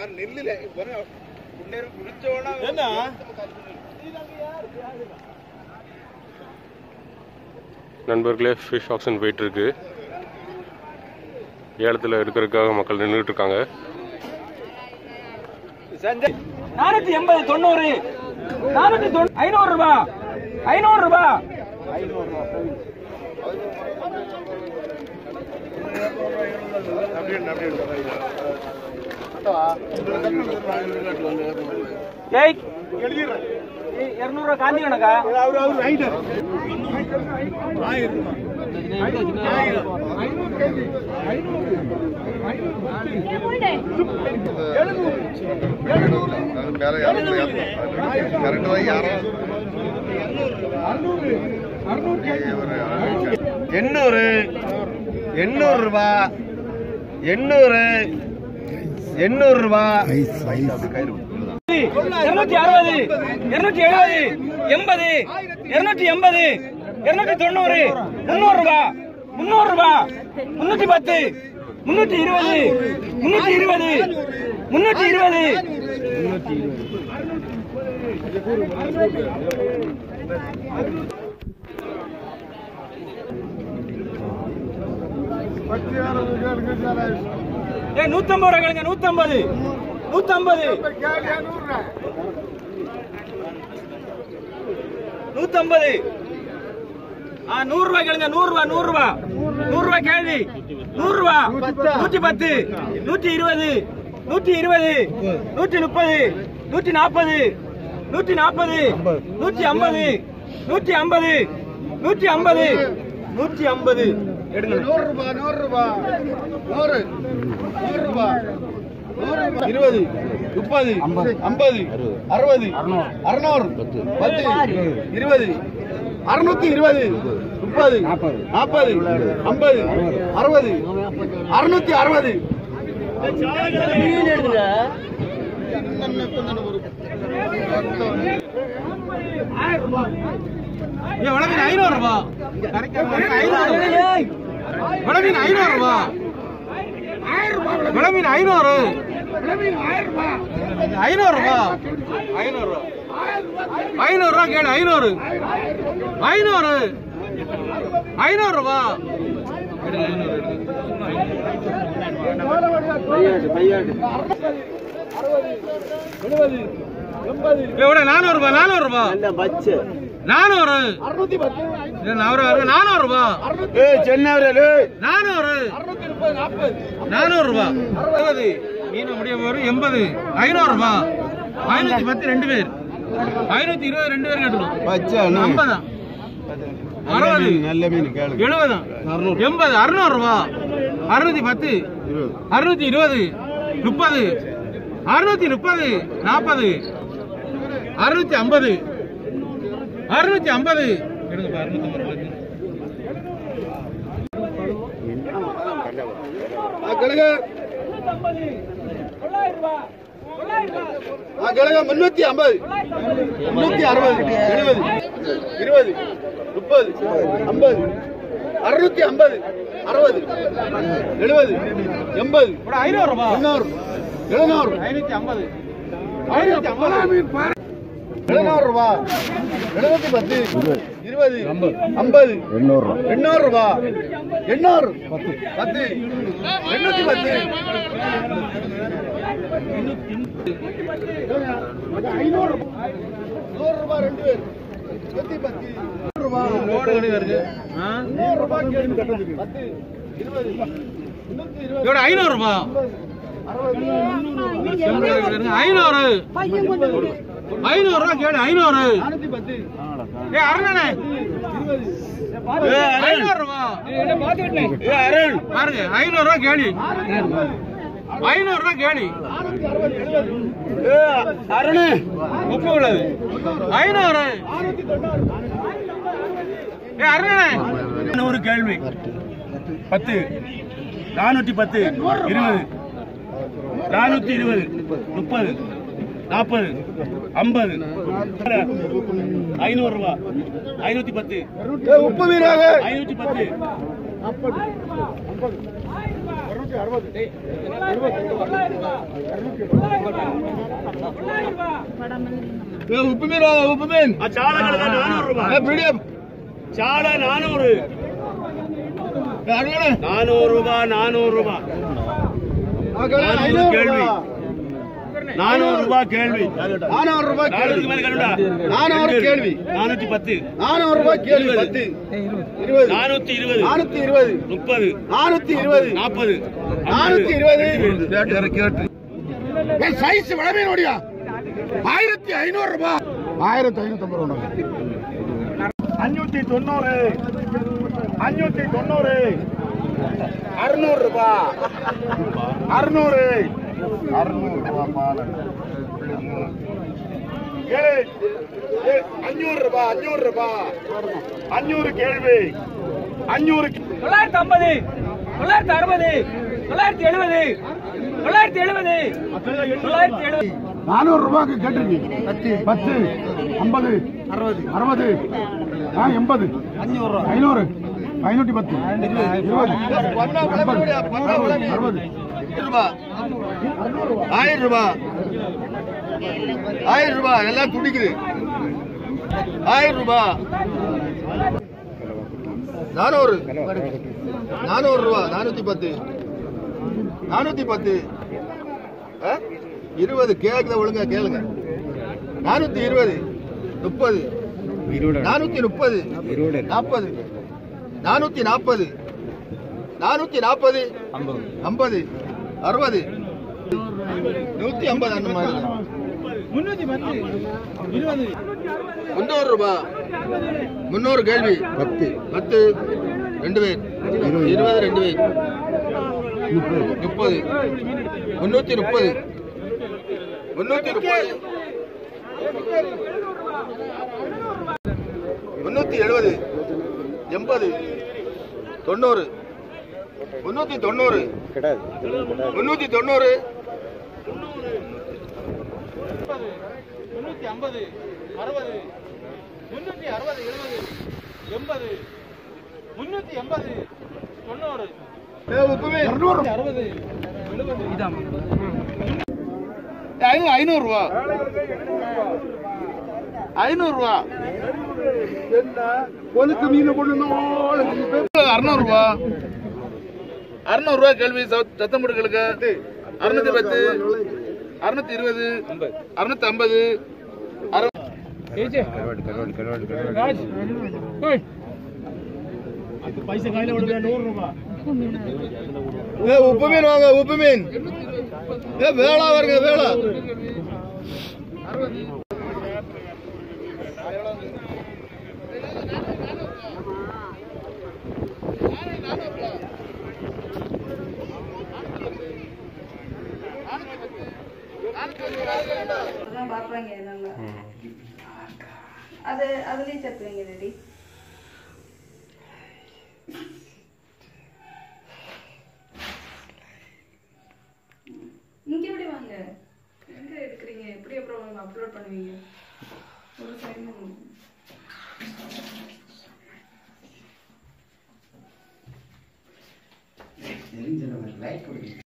என்ன நண்பர்களே fish action போயிட்டு இருக்கு ஏலத்தில் இருக்கிறதுக்காக மக்கள் நின்றுட்டு இருக்காங்க சஞ்சய் நானூத்தி எண்பது தொண்ணூறு நானூத்தி தொண்ணூ- ஐநூறு ரூபாய் ஐநூறு ரூபாய் ஏய் ஏய், இருநூறு ரூபாய் காந்தி கணக்கா அவர் அவர் ரைடர் எண்ணூறு எண்ணூறு ரூபா எண்ணூறு எண்ணூறு ரூபா இருநூத்தி அறுபது இருநூத்தி எழுபது எண்பது இருநூத்தி எண்பது இருநூத்தி தொண்ணூறு முன்னூறு ரூபாய் முன்னூறு ரூபாய் முன்னூத்தி பத்து முன்னூத்தி இருபது முன்னூத்தி இருபது முன்னூத்தி இருபது ஏ நூத்தம்பது ரூபாய் கேளுங்க நூத்தம்பது நூத்தம்பது நூத்தம்பது ஆ நூறு ரூபாய் கேளுங்க நூறு ரூபாய் நூறு ரூபாய் நூறு ரூபாய் கேள்வி நூறு ரூபாய் நூத்தி பத்து நூத்தி இருபது நூத்தி இருபது நூத்தி முப்பது நூத்தி நாற்பது நூத்தி நாற்பது நூத்தி ஐம்பது நூத்தி ஐம்பது நூத்தி ஐம்பது நூத்தி ஐம்பது எடுங்க நூறு ரூபா நூறு ரூபா நூறு நூறு ரூபா இருபது முப்பது ஐம்பது அறுபது அறுநூறு பத்து இருபது அறுநூத்தி இருபது முப்பது நாற்பது ஐம்பது அறுபது அறுநூத்தி அறுபது வடமீன் ஐநூறு ரூபா வடமீன் ஐநூறு ரூபா வடமீன் ஐநூறு ஐநூறு ரூபா ஐநூறு ரூபா ஐநூறு ரூபா கேளு ஐநூறு ஐநூறு ஐநூறு ரூபா எவ்வளவு நானூறு ரூபாய் நானூறு ரூபாய் நானூறு இல்ல, நானூறு வருது. நானூறு ரூபாய் நானூறு நானூறு ரூபாய் அறுபது மீன் முடிய வரும் எண்பது ஐநூறு ரூபாய் ஐநூத்தி பத்து ரெண்டு பேர் ஐநூத்தி இருபது ரெண்டு பேர் கட்டணும் ஐம்பதா அறுபது நல்ல மீன் கேளு எழுபது எண்பது அறுநூறு ரூபா அறுநூத்தி பத்து அறுநூத்தி இருபது முப்பது அறுநூத்தி முப்பது நாற்பது அறுநூத்தி ஐம்பது அறுநூத்தி ஐம்பது எடுங்கப்பா அறுநூத்தி ஐம்பது கிழங்க கிழங்க முன்னூத்தி ஐம்பது முன்னூத்தி அறுபது எழுபது இருபது முப்பது ஐம்பது அறுநூத்தி ஐம்பது அறுபது எழுபது எண்பது ஐநூறு ரூபாய் எண்ணூறு எழுநூறு ஐநூத்தி ஐம்பது ஐநூத்தி ஐம்பது எழுநூறு ரூபாய் எழுநூத்தி பத்து இருபது ஐம்பது எண்ணூறு ரூபா எண்ணூறு ரூபாய் எண்ணூறு பத்து எண்ணூத்தி பத்து ஐநூறு நூறு ரூபாய் ரெண்டு பேர் நூத்தி பத்து நூறு ரூபாய் நூறு ரூபாய் கேள்வி கட்டணத்துக்கு பத்து இருபது முன்னூத்தி இருபது ஐநூறு ரூபாய் ஐநூறு ஐநூறு ரூபா கேளு ஐநூறு ஏ அருணே ஐநூறு ரூபா ஏ அருண் பாருங்க ஐநூறு ரூபா கேளு ஐநூறு ரூபா கேளு அருண் முப்பது உள்ளது ஐநூறு ஏ அருணே நூறு கேள்வி பத்து நானூத்தி பத்து இருபது நானூத்தி இருபது முப்பது நாற்பது ஐம்பது ஐநூறு ரூபா ஐநூத்தி பத்து உப்பு வீராக ஐநூத்தி பத்து உப்பு மீன் வாங்க உப்பு மீன் சாலை நானூறு ரூபாய் மீடியம் சாலை நானூறு நானூறு ரூபாய் நானூறு ரூபாய் நானூறு கேள்வி நானூறு ரூபாய் கேள்வி நானூறு ரூபாய் நானூறுக்கு மேல கண்டுடா நானூறு கேள்வி. நானூத்தி பத்து நானூறு ரூபாய் கேள்வி பத்து இருபது நானூத்தி இருபது நானூத்தி இருபது முப்பது நானூத்தி இருபது நாற்பது நானூத்தி இருபது கேட்டு சைஸ் வளமே நோடியா ஆயிரத்தி ஐநூறு ரூபாய் ஆயிரத்தி ஐநூத்தி ஐம்பது ரூபாய் அஞ்சூத்தி தொண்ணூறு அஞ்சூத்தி தொண்ணூறு அறுநூறு ரூபாய் அறுநூறு அறுநூறு ரூபாய் பாலன் அஞ்சூறு ரூபாய் அஞ்சூறு ரூபாய் அஞ்சூறு கேள்வி அஞ்சூறு தொள்ளாயிரத்தி ஐம்பது தொள்ளாயிரத்தி அறுபது தொள்ளாயிரத்தி எழுபது தொள்ளாயிரத்தி எழுபது தொள்ளாயிரத்தி எழுபது நானூறு ரூபாய்க்கு கேட்டிருக்கீங்க பத்து பத்து ஐம்பது அறுபது அறுபது ஆ எண்பது அஞ்சூறு ஐநூறு ஐநூத்தி பத்து இருபது எண்பது அறுபது அறுபது ஆயிரம் ரூபாய் ஆயிரம் ரூபாய் எல்லாம் துடிக்குது ஆயிரம் ரூபாய் நானூறு நானூறு ரூபா நானூத்தி பத்து நானூத்தி பத்து ஆ? இருபது கேக்குத ஒழுங்கா கேளுங்க நானூத்தி இருபது முப்பது நானூத்தி முப்பது நாற்பது நானூத்தி நாற்பது நானூத்தி நாற்பது ஐம்பது அறுபது நூத்தி ஐம்பது அந்த மாதிரி தான். முன்னூறு ரூபாய் முன்னூறு கேள்வி பத்து பத்து ரெண்டு பேர் இருபது ரெண்டு பேர் முப்பது முன்னூத்தி முப்பது முன்னூத்தி முப்பது முன்னூத்தி எழுபது எண்பது தொண்ணூறு முன்னூத்தி தொண்ணூறு முன்னூத்தி தொண்ணூறு முன்னூத்தி ஐம்பது அறுபது முன்னூத்தி அறுபது எழுபது எண்பது முன்னூத்தி எண்பது தொண்ணூறு அறுபது ஐநூறு ரூபா ஐநூறு ரூபா ஒதுக்கு மீன் அறுநூறு ரூபா அறுநூறு ரூபா கேள்வி சத்தம் முடுகளுக்கு அறுநூத்தி பத்து அறுநூத்தி இருபது அறுநூத்தி ஐம்பது பைசா கையில விடுங்க நூறு ரூபாய் உப்பு மீன் வாங்க உப்பு மீன் ஏ வேளா வருங்க வேளா அதெல்லாம் பார்ப்பாங்க நல்லா அது அதுலேயும் சேர்த்துவீங்க ரெடி இங்க எப்படி வாங்க எங்க எடுக்கிறீங்க எப்படி அப்புறம் அப்லோட் பண்ணுவீங்க ஒரு சைடு